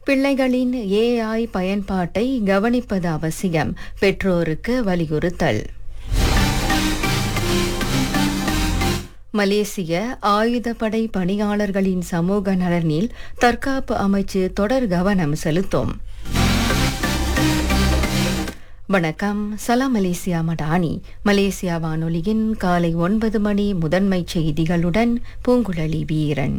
பிள்ளைகளின் ஏஐ பயன்பாட்டை கவனிப்பது அவசியம் பெற்றோருக்கு வலியுறுத்தல் மலேசிய ஆயுதப்படை பணியாளர்களின் சமூக நலனில் தற்காப்பு அமைச்சு தொடர் கவனம் செலுத்தும் வணக்கம் சலாம் மலேசியா மடானி மலேசியா வானொலியின் காலை ஒன்பது மணி முதன்மை செய்திகளுடன் பூங்குழலி வீரன்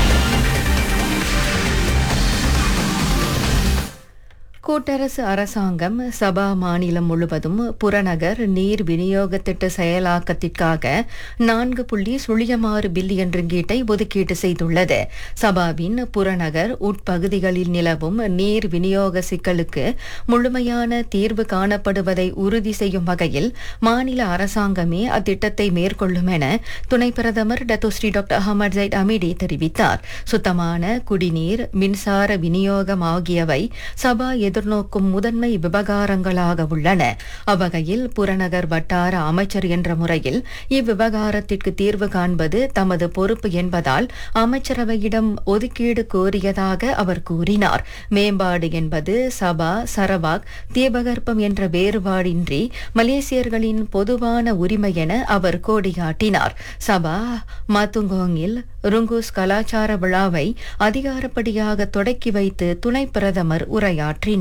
கூட்டரசு அரசாங்கம் சபா மாநிலம் முழுவதும் புறநகர் நீர் விநியோக திட்ட செயலாக்கத்திற்காக நான்கு புள்ளி சுழியமாறு பில்லியன் ரிங்கீட்டை ஒதுக்கீடு செய்துள்ளது சபாவின் புறநகர் உட்பகுதிகளில் நிலவும் நீர் விநியோக சிக்கலுக்கு முழுமையான தீர்வு காணப்படுவதை உறுதி செய்யும் வகையில் மாநில அரசாங்கமே அத்திட்டத்தை மேற்கொள்ளும் என துணை பிரதமர் டத்தோஸ்ரீ டாக்டர் அகமது ஜைட் அமிடி தெரிவித்தார் சுத்தமான குடிநீர் மின்சார விநியோகம் ஆகியவை சபா எதிர்நோக்கும் முதன்மை விவகாரங்களாக உள்ளன அவ்வகையில் புறநகர் வட்டார அமைச்சர் என்ற முறையில் இவ்விவகாரத்திற்கு தீர்வு காண்பது தமது பொறுப்பு என்பதால் அமைச்சரவையிடம் ஒதுக்கீடு கோரியதாக அவர் கூறினார் மேம்பாடு என்பது சபா சரவாக் தீபகற்பம் என்ற வேறுபாடின்றி மலேசியர்களின் பொதுவான உரிமை என அவர் கோடியாட்டினார் சபா மாத்துங்கோங்கில் ருங்கூஸ் கலாச்சார விழாவை அதிகாரப்படியாக தொடக்கி வைத்து துணை பிரதமர் உரையாற்றினார்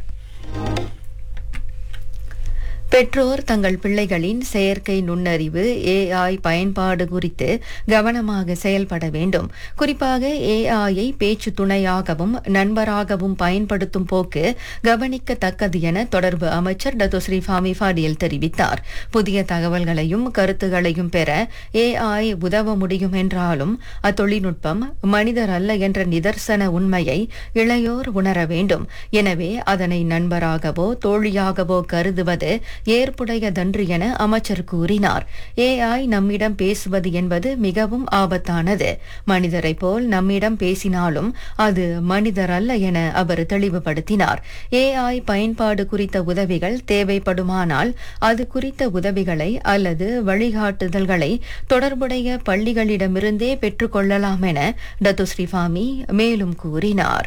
பெற்றோர் தங்கள் பிள்ளைகளின் செயற்கை நுண்ணறிவு ஏஐ பயன்பாடு குறித்து கவனமாக செயல்பட வேண்டும் குறிப்பாக ஏஐயை பேச்சு துணையாகவும் நண்பராகவும் பயன்படுத்தும் போக்கு கவனிக்கத்தக்கது என தொடர்பு அமைச்சர் டத்தோஸ்ரீ ஃபாமி ஃபாடியல் தெரிவித்தார் புதிய தகவல்களையும் கருத்துகளையும் பெற ஏஐ உதவ முடியும் என்றாலும் அத்தொழில்நுட்பம் மனிதர் அல்ல என்ற நிதர்சன உண்மையை இளையோர் உணர வேண்டும் எனவே அதனை நண்பராகவோ தோழியாகவோ கருதுவது ஏற்புடையதன்று என அமைச்சர் கூறினார் ஏஐ நம்மிடம் பேசுவது என்பது மிகவும் ஆபத்தானது மனிதரைப் போல் நம்மிடம் பேசினாலும் அது மனிதர் அல்ல என அவர் தெளிவுபடுத்தினார் ஏஐ பயன்பாடு குறித்த உதவிகள் தேவைப்படுமானால் அது குறித்த உதவிகளை அல்லது வழிகாட்டுதல்களை தொடர்புடைய பள்ளிகளிடமிருந்தே பெற்றுக்கொள்ளலாம் என டத்துஸ்ரீஃபாமி மேலும் கூறினார்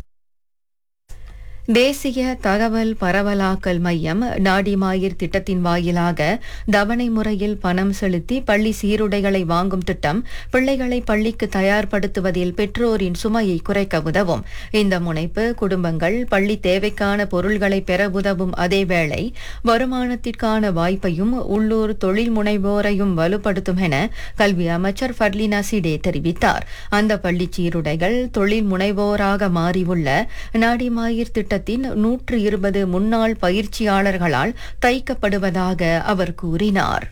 தேசிய தகவல் பரவலாக்கல் மையம் நாடிமாயிர் திட்டத்தின் வாயிலாக தவணை முறையில் பணம் செலுத்தி பள்ளி சீருடைகளை வாங்கும் திட்டம் பிள்ளைகளை பள்ளிக்கு தயார்படுத்துவதில் பெற்றோரின் சுமையை குறைக்க உதவும் இந்த முனைப்பு குடும்பங்கள் பள்ளி தேவைக்கான பொருள்களை பெற உதவும் அதேவேளை வருமானத்திற்கான வாய்ப்பையும் உள்ளூர் தொழில் முனைவோரையும் வலுப்படுத்தும் என கல்வி அமைச்சர் ஃபர்லினா சிடே தெரிவித்தார் அந்த பள்ளி சீருடைகள் தொழில் முனைவோராக மாறியுள்ள நாடிமாயிர் திட்ட திட்டத்தின் நூற்று இருபது முன்னாள் பயிற்சியாளர்களால் தைக்கப்படுவதாக அவர் கூறினார்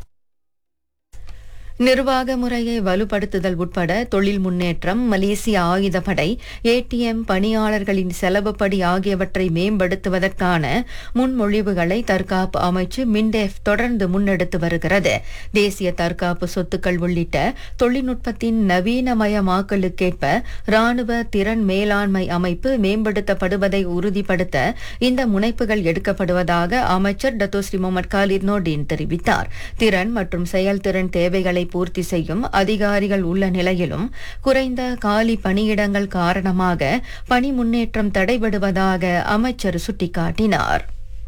நிர்வாக முறையை வலுப்படுத்துதல் உட்பட தொழில் முன்னேற்றம் மலேசிய ஆயுதப்படை ஏடிஎம் பணியாளர்களின் செலவுப்படி ஆகியவற்றை மேம்படுத்துவதற்கான முன்மொழிவுகளை தற்காப்பு அமைச்சு மின்டெஃப் தொடர்ந்து முன்னெடுத்து வருகிறது தேசிய தற்காப்பு சொத்துக்கள் உள்ளிட்ட தொழில்நுட்பத்தின் நவீனமயமாக்கலுக்கேற்ப ராணுவ திறன் மேலாண்மை அமைப்பு மேம்படுத்தப்படுவதை உறுதிப்படுத்த இந்த முனைப்புகள் எடுக்கப்படுவதாக அமைச்சர் டத்தோஸ்ரீ முகமது காலித் நோடின் தெரிவித்தார் திறன் மற்றும் செயல்திறன் தேவைகளை பூர்த்தி செய்யும் அதிகாரிகள் உள்ள நிலையிலும் குறைந்த காலி பணியிடங்கள் காரணமாக பணி முன்னேற்றம் தடைபடுவதாக அமைச்சர் சுட்டிக்காட்டினார்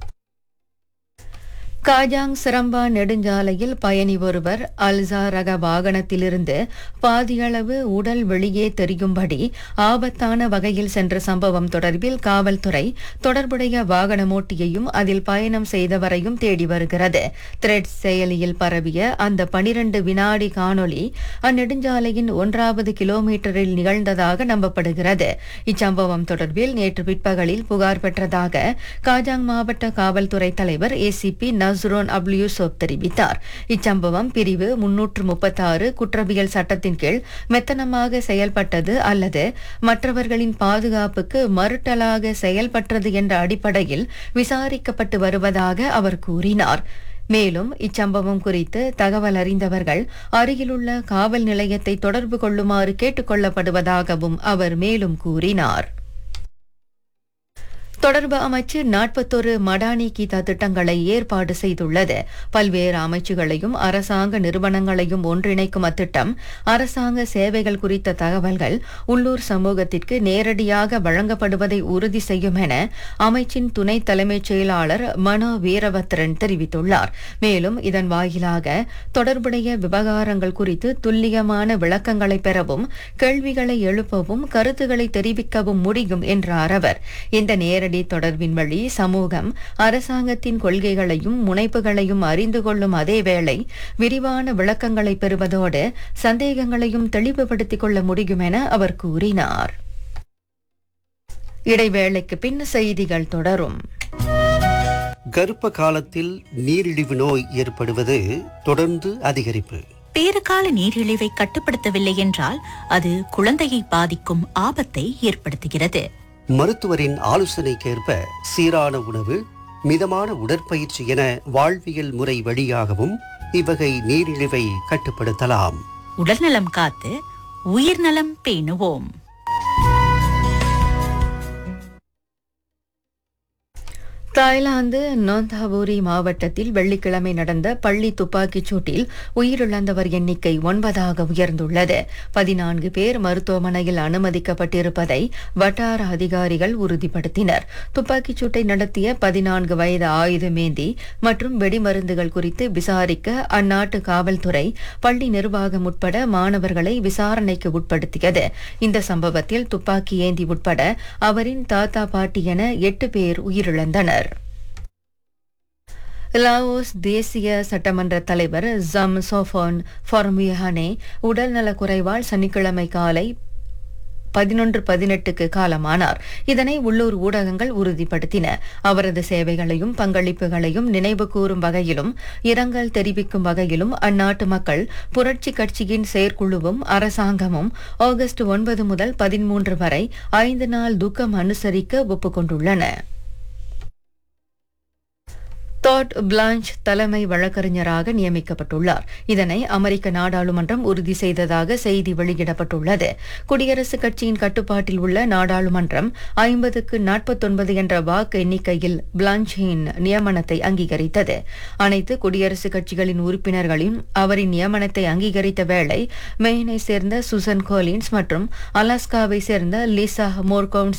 காஜாங் சிரம்பா நெடுஞ்சாலையில் பயணி ஒருவர் அல்சா ரக வாகனத்திலிருந்து பாதியளவு உடல் வெளியே தெரியும்படி ஆபத்தான வகையில் சென்ற சம்பவம் தொடர்பில் காவல்துறை தொடர்புடைய வாகனமோட்டியையும் அதில் பயணம் செய்தவரையும் தேடி வருகிறது த்ரெட் செயலியில் பரவிய அந்த பனிரண்டு வினாடி காணொளி அந்நெடுஞ்சாலையின் ஒன்றாவது கிலோமீட்டரில் நிகழ்ந்ததாக நம்பப்படுகிறது இச்சம்பவம் தொடர்பில் நேற்று பிற்பகலில் புகார் பெற்றதாக காஜாங் மாவட்ட காவல்துறை தலைவர் ஏசிபி நஸ்ரோன் அப்லு யூசுப் தெரிவித்தார் இச்சம்பவம் பிரிவு முன்னூற்று முப்பத்தாறு குற்றவியல் சட்டத்தின் கீழ் மெத்தனமாக செயல்பட்டது அல்லது மற்றவர்களின் பாதுகாப்புக்கு மறுட்டலாக செயல்பட்டது என்ற அடிப்படையில் விசாரிக்கப்பட்டு வருவதாக அவர் கூறினார் மேலும் இச்சம்பவம் குறித்து தகவல் அறிந்தவர்கள் அருகிலுள்ள காவல் நிலையத்தை தொடர்பு கொள்ளுமாறு கேட்டுக் கொள்ளப்படுவதாகவும் அவர் மேலும் கூறினார் தொடர்பு அமைச்சு நாற்பத்தொரு மடானி கீதா திட்டங்களை ஏற்பாடு செய்துள்ளது பல்வேறு அமைச்சுகளையும் அரசாங்க நிறுவனங்களையும் ஒன்றிணைக்கும் அத்திட்டம் அரசாங்க சேவைகள் குறித்த தகவல்கள் உள்ளூர் சமூகத்திற்கு நேரடியாக வழங்கப்படுவதை உறுதி செய்யும் என அமைச்சின் துணை தலைமைச் செயலாளர் மனோ வீரபத்ரன் தெரிவித்துள்ளார் மேலும் இதன் வாயிலாக தொடர்புடைய விவகாரங்கள் குறித்து துல்லியமான விளக்கங்களை பெறவும் கேள்விகளை எழுப்பவும் கருத்துக்களை தெரிவிக்கவும் முடியும் என்றார் அவர் இந்த நேரடி தொடர்பின் வழி சமூகம் அரசாங்கத்தின் கொள்கைகளையும் முனைப்புகளையும் அறிந்து கொள்ளும் அதேவேளை விரிவான விளக்கங்களை பெறுவதோடு சந்தேகங்களையும் தெளிவுபடுத்திக் கொள்ள முடியும் என அவர் கூறினார் இடைவேளைக்கு பின் செய்திகள் தொடரும் கர்ப்ப காலத்தில் நீரிழிவு நோய் ஏற்படுவது தொடர்ந்து அதிகரிப்பு பேறுகால நீரிழிவை கட்டுப்படுத்தவில்லை என்றால் அது குழந்தையை பாதிக்கும் ஆபத்தை ஏற்படுத்துகிறது மருத்துவரின் ஆலோசனைக்கேற்ப சீரான உணவு மிதமான உடற்பயிற்சி என வாழ்வியல் முறை வழியாகவும் இவ்வகை நீரிழிவை கட்டுப்படுத்தலாம் உடல்நலம் காத்து உயிர்நலம் பேணுவோம் தாய்லாந்து நோந்தாபூரி மாவட்டத்தில் வெள்ளிக்கிழமை நடந்த பள்ளி துப்பாக்கிச் சூட்டில் உயிரிழந்தவர் எண்ணிக்கை ஒன்பதாக உயர்ந்துள்ளது பதினான்கு பேர் மருத்துவமனையில் அனுமதிக்கப்பட்டிருப்பதை வட்டார அதிகாரிகள் உறுதிப்படுத்தினர் துப்பாக்கிச் சூட்டை நடத்திய பதினான்கு வயது ஆயுதமேந்தி மற்றும் வெடிமருந்துகள் குறித்து விசாரிக்க அந்நாட்டு காவல்துறை பள்ளி நிர்வாகம் உட்பட மாணவர்களை விசாரணைக்கு உட்படுத்தியது இந்த சம்பவத்தில் துப்பாக்கி ஏந்தி உட்பட அவரின் தாத்தா பாட்டி என எட்டு பேர் உயிரிழந்தனர் லாவோஸ் தேசிய சட்டமன்ற தலைவர் ஜம் சோஃபோன் ஃபார்மியஹானே உடல்நலக் குறைவால் சனிக்கிழமை காலை பதினொன்று பதினெட்டுக்கு காலமானார் இதனை உள்ளூர் ஊடகங்கள் உறுதிப்படுத்தின அவரது சேவைகளையும் பங்களிப்புகளையும் நினைவு கூறும் வகையிலும் இரங்கல் தெரிவிக்கும் வகையிலும் அந்நாட்டு மக்கள் புரட்சி கட்சியின் செயற்குழுவும் அரசாங்கமும் ஆகஸ்ட் ஒன்பது முதல் பதிமூன்று வரை ஐந்து நாள் துக்கம் அனுசரிக்க ஒப்புக்கொண்டுள்ளன டாட் பிளாஞ்ச் தலைமை வழக்கறிஞராக நியமிக்கப்பட்டுள்ளார் இதனை அமெரிக்க நாடாளுமன்றம் உறுதி செய்ததாக செய்தி வெளியிடப்பட்டுள்ளது குடியரசுக் கட்சியின் கட்டுப்பாட்டில் உள்ள நாடாளுமன்றம் ஐம்பதுக்கு நாற்பத்தொன்பது என்ற வாக்கு எண்ணிக்கையில் பிளாஞ்சின் நியமனத்தை அங்கீகரித்தது அனைத்து குடியரசுக் கட்சிகளின் உறுப்பினர்களின் அவரின் நியமனத்தை அங்கீகரித்த வேளை மெயினை சேர்ந்த சுசன் கோலின்ஸ் மற்றும் அலாஸ்காவை சேர்ந்த லிசா மோர்கவுன்ஸ்